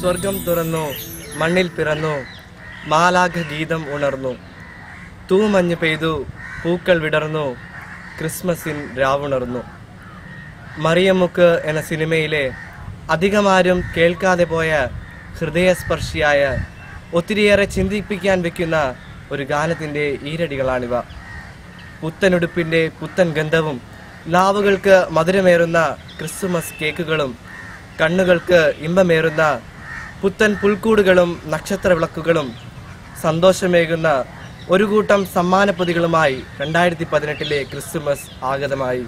സ്വർഗം തുറന്നു മണ്ണിൽ പിറന്നു മാലാഖ ഗീതം ഉണർന്നു തൂമഞ്ഞ് പെയ്തു പൂക്കൾ വിടർന്നു ക്രിസ്മസിൻ രാവുണർന്നു മറിയമ്മുക്ക് എന്ന സിനിമയിലെ അധികമാരും കേൾക്കാതെ പോയ ഹൃദയസ്പർശിയായ ഒത്തിരിയേറെ ചിന്തിപ്പിക്കാൻ വെക്കുന്ന ഒരു ഗാനത്തിൻ്റെ ഈരടികളാണിവ പുത്തനുടുപ്പിൻ്റെ പുത്തൻ ഗന്ധവും നാവുകൾക്ക് മധുരമേറുന്ന ക്രിസ്തുമസ് കേക്കുകളും കണ്ണുകൾക്ക് ഇമ്പമേറുന്ന പുത്തൻ പുൽക്കൂടുകളും നക്ഷത്ര വിളക്കുകളും സന്തോഷമേകുന്ന ഒരു കൂട്ടം സമ്മാനപ്പൊതികളുമായി രണ്ടായിരത്തി പതിനെട്ടിലെ ക്രിസ്തുമസ് ആഗതമായി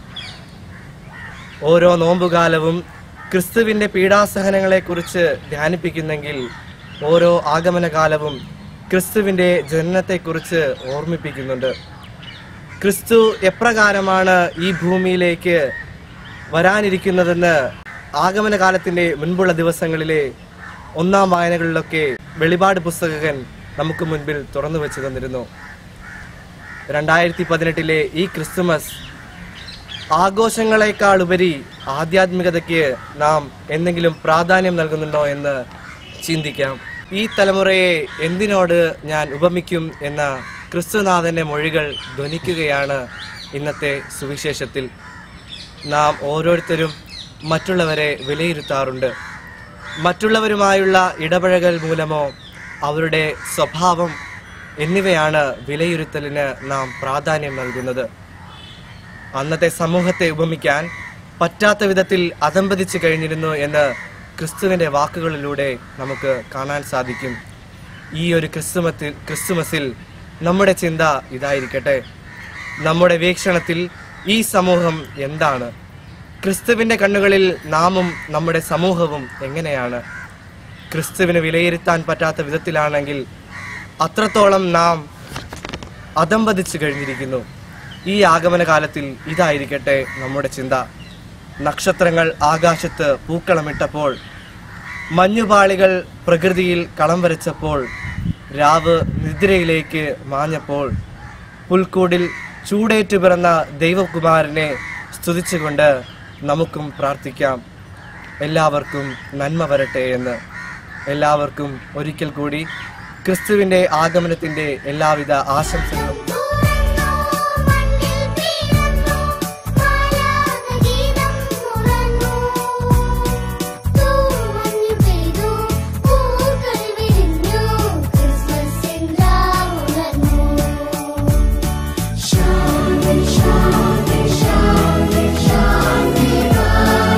ഓരോ നോമ്പുകാലവും ക്രിസ്തുവിൻ്റെ പീഡാസഹനങ്ങളെക്കുറിച്ച് ധ്യാനിപ്പിക്കുന്നെങ്കിൽ ഓരോ ആഗമനകാലവും ക്രിസ്തുവിൻ്റെ ജനനത്തെക്കുറിച്ച് ഓർമ്മിപ്പിക്കുന്നുണ്ട് ക്രിസ്തു എപ്രകാരമാണ് ഈ ഭൂമിയിലേക്ക് വരാനിരിക്കുന്നതെന്ന് ആഗമനകാലത്തിൻ്റെ മുൻപുള്ള ദിവസങ്ങളിലെ ഒന്നാം വായനകളിലൊക്കെ വെളിപാട് പുസ്തകകൻ നമുക്ക് മുൻപിൽ തുറന്നു വെച്ചു തന്നിരുന്നു രണ്ടായിരത്തി പതിനെട്ടിലെ ഈ ക്രിസ്തുമസ് ആഘോഷങ്ങളെക്കാൾ ഉപരി ആധ്യാത്മികതയ്ക്ക് നാം എന്തെങ്കിലും പ്രാധാന്യം നൽകുന്നുണ്ടോ എന്ന് ചിന്തിക്കാം ഈ തലമുറയെ എന്തിനോട് ഞാൻ ഉപമിക്കും എന്ന ക്രിസ്തുനാഥന്റെ മൊഴികൾ ധ്വനിക്കുകയാണ് ഇന്നത്തെ സുവിശേഷത്തിൽ നാം ഓരോരുത്തരും മറ്റുള്ളവരെ വിലയിരുത്താറുണ്ട് മറ്റുള്ളവരുമായുള്ള ഇടപഴകൽ മൂലമോ അവരുടെ സ്വഭാവം എന്നിവയാണ് വിലയിരുത്തലിന് നാം പ്രാധാന്യം നൽകുന്നത് അന്നത്തെ സമൂഹത്തെ ഉപമിക്കാൻ പറ്റാത്ത വിധത്തിൽ അതമ്പതിച്ചു കഴിഞ്ഞിരുന്നു എന്ന് ക്രിസ്തുവിന്റെ വാക്കുകളിലൂടെ നമുക്ക് കാണാൻ സാധിക്കും ഈ ഒരു ക്രിസ്തുമത്തിൽ ക്രിസ്തുമസിൽ നമ്മുടെ ചിന്ത ഇതായിരിക്കട്ടെ നമ്മുടെ വീക്ഷണത്തിൽ ഈ സമൂഹം എന്താണ് ക്രിസ്തുവിന്റെ കണ്ണുകളിൽ നാമും നമ്മുടെ സമൂഹവും എങ്ങനെയാണ് ക്രിസ്തുവിന് വിലയിരുത്താൻ പറ്റാത്ത വിധത്തിലാണെങ്കിൽ അത്രത്തോളം നാം അതമ്പതിച്ചു കഴിഞ്ഞിരിക്കുന്നു ഈ ആഗമന കാലത്തിൽ ഇതായിരിക്കട്ടെ നമ്മുടെ ചിന്ത നക്ഷത്രങ്ങൾ ആകാശത്ത് പൂക്കളമിട്ടപ്പോൾ മഞ്ഞുപാളികൾ പ്രകൃതിയിൽ കളം വരച്ചപ്പോൾ രാവ് നിദ്രയിലേക്ക് മാഞ്ഞപ്പോൾ പുൽക്കൂടിൽ ചൂടേറ്റു പിറന്ന ദൈവകുമാരനെ സ്തുതിച്ചുകൊണ്ട് നമുക്കും പ്രാർത്ഥിക്കാം എല്ലാവർക്കും നന്മ വരട്ടെ എന്ന് എല്ലാവർക്കും ഒരിക്കൽ കൂടി ക്രിസ്തുവിൻ്റെ ആഗമനത്തിൻ്റെ എല്ലാവിധ ആശംസകളും